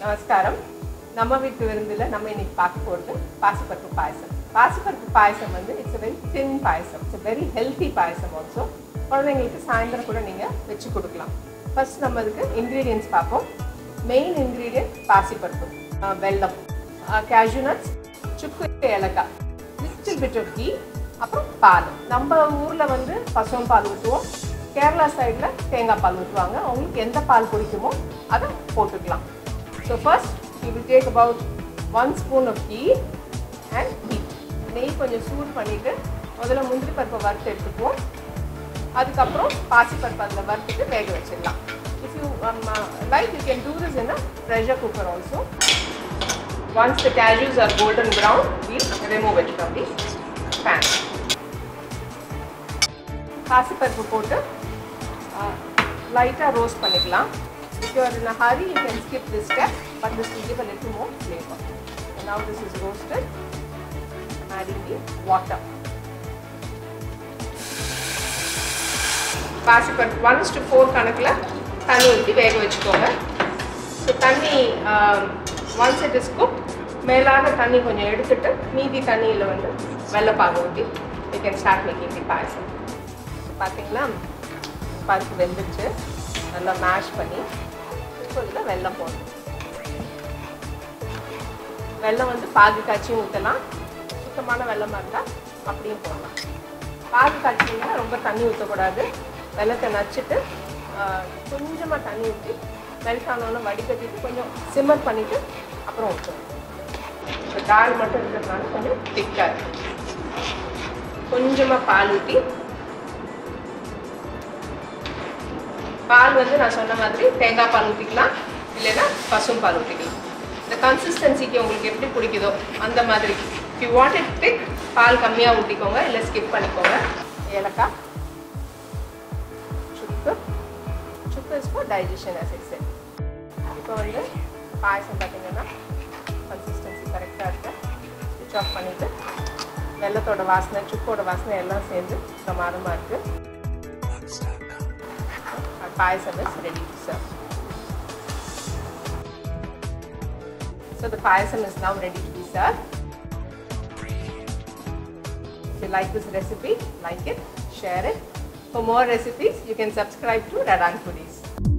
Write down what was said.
நமஸ்காரம் நம்ம வீட்டு விருந்தில் நம்ம இன்னைக்கு பார்க்க போகிறது பாசிப்பருப்பு பாயசம் பாசிப்பருப்பு பாயசம் வந்து it's very thin payasam it's very healthy payasam also குழந்தைங்களுக்கு சாயந்தரம் கூட நீங்கள் வச்சு கொடுக்கலாம் ஃபர்ஸ்ட் நம்ம இதுக்கு இன்க்ரீடியன்ஸ் பார்ப்போம் மெயின் இன்க்ரீடியன்ட் பாசிப்பருப்பு அஹ் வெல்லம் கேஷ்யூ நட்ஸ் சுக்கு ஏலக்காய் லிட்டில் பிட் ஆஃப் கீ அப்புறம் பால் நம்ம ஊரில் வந்து பசும் பால் ஊற்றுவோம் கேரளா சைடில் தேங்காய் பால் ஊற்றுவாங்க அவங்களுக்கு எந்த பால் பிடிக்குமோ அதை போட்டுக்கலாம் so first you will take about one spoon of ghee and heat நெய் கொஞ்சம் சூடு பண்ணிவிட்டு முதல்ல முந்திரி பருப்பை வறுத்து எடுத்துக்குவோம் அதுக்கப்புறம் பாசி பருப்பு அதில் வறுத்துட்டு வேக வச்சிடலாம் if you like you can do this in a pressure cooker also Once the cashews are golden brown, we'll remove it from the pan. பாசிப்பருப்பு போட்டு லைட்டாக ரோஸ்ட் பண்ணிக்கலாம் if you are in a hurry you can skip this step but this will give a little more flavor so now this is roasted adding the water பாசிப்பருப்பு one to four கணக்கில் தண்ணி ஊற்றி வேக வச்சுக்கோங்க so தண்ணி once it is cook மேலான தண்ணி கொஞ்சம் எடுத்துட்டு மீதி தண்ணியில் வந்து வெள்ளைப்பாகு ஊற்றி you can start making the payasam பார்த்தீங்களா பருப்பு வெந்துச்சு நல்லா மேஷ் பண்ணி இப்போ இதில் வெல்லம் போடணும் வெல்லம் வந்து பாகு காய்ச்சியும் ஊற்றலாம் சுத்தமான வெள்ளமாக இருந்தால் அப்படியும் போடலாம் பாகு காய்ச்சிங்கன்னா ரொம்ப தண்ணி ஊற்றக்கூடாது வெள்ளத்தை நச்சுட்டு கொஞ்சமாக தண்ணி ஊற்றி மெல்ட் ஆனோன்னு வடிகட்டிட்டு கொஞ்சம் சிம்மர் பண்ணிவிட்டு அப்புறம் ஊற்றணும் இப்போ தால் மட்டும் இருக்கிறதுனால கொஞ்சம் திக்காக இருக்கும் கொஞ்சமாக பால் ஊற்றி பால் வந்து நான் சொன்ன மாதிரி தேங்காய் பால் ஊற்றிக்கலாம் இல்லைன்னா பசும் பால் ஊற்றிக்கலாம் இந்த கன்சிஸ்டன்சிக்கு உங்களுக்கு எப்படி பிடிக்குதோ அந்த மாதிரி if you want it thick பால் கம்மியாக ஊற்றிக்கோங்க இல்லை ஸ்கிப் பண்ணிக்கோங்க ஏலக்காய் சுக்கு சுக்கு is for digestion as I said இப்போ வந்து பாயசம் பார்த்தீங்கன்னா கன்சிஸ்டன்சி கரெக்டாக இருக்கு ஸ்விட்ச் ஆஃப் பண்ணிவிட்டு வெள்ளத்தோட வாசனை சுக்கோட வாசனை எல்லாம் சேர்ந்து பிரமாதமாக இருக்குது பாயசம் is ready to serve. So the payasam is now ready to be served. If you like this recipe, like it, share it. For more recipes, you can subscribe to Radan Foodies.